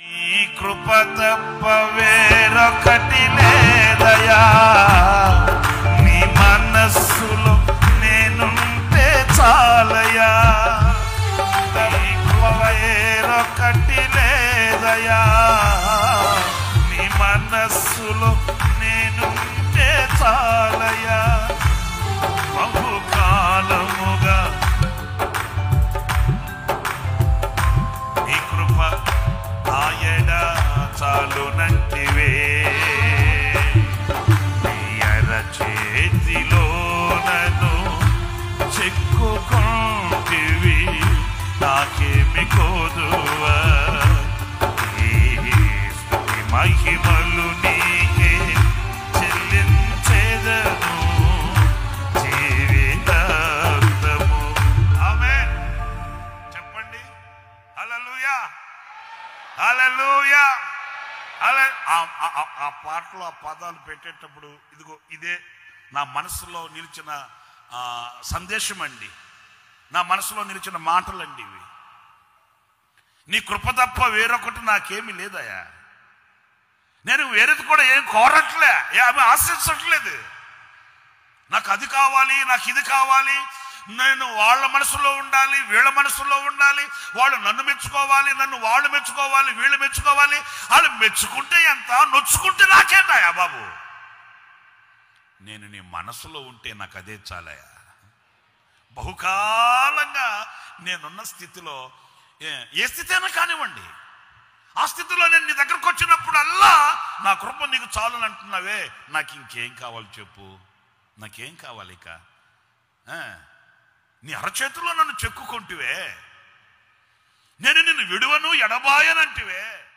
నీ కృప తప్ప వేరొకటి లేదయా నీ మనస్సులో నేనుంటే చాలయా నీ కృప వేరొకటి లేదయా నీ మనస్సులో నేనుంటే చాలయా బహుకాలముగా నీ కృప ఆయడ చాలునంటివే నీ అర చేతిలో నన్ను చెక్కుకుంటివి నాకేమి కోదువా ఈ స్తుతి మహిమలు నీకే చెల్లించేదను జీవితాంతము ఆమేన్ చెప్పండి హల్లెలూయా హల్లెలూయా హల్లె ఆ- ఆ- ఆ- ఆ పాటలో ఆ పదాలు పెట్టేటప్పుడు ఇదిగో ఇదే నా మనసులో నిలిచిన ఆ, సందేశం అండి నా మనసులో నిలిచిన మాటలండి ఇవి నీ కృప తప్ప వేరొకటి నాకేమీ లేదయా నేను వేరేది కూడా ఏం కోరట్లే ఏమి ఆశించట్లేదు నాకు అది కావాలి నాకు ఇది కావాలి నేను వాళ్ళ మనసులో ఉండాలి వీళ్ళ మనసులో ఉండాలి వాళ్ళు నన్ను మెచ్చుకోవాలి నన్ను వాళ్ళు మెచ్చుకోవాలి వీళ్ళు మెచ్చుకోవాలి వాళ్ళు మెచ్చుకుంటే ఎంత నొచ్చుకుంటే నాకేంటాయా బాబు నేను నీ మనసులో ఉంటే నాకు అదే చాలయా బహుకాలంగా నేనున్న స్థితిలో ఏ- ఏ స్థితి అయినా కానివ్వండి ఆ స్థితిలో నేను నీ దగ్గరకు వచ్చినప్పుడల్లా నా కృప నీకు చాలని అంటున్నావే నాకు ఇంకేం కావాలి చెప్పు నాకేం కావాలి ఇక ఆ, నీ అరచేతిలో నన్ను చెక్కుకుంటివే నేను నిన్ను విడువను ఎడబాయనంటివే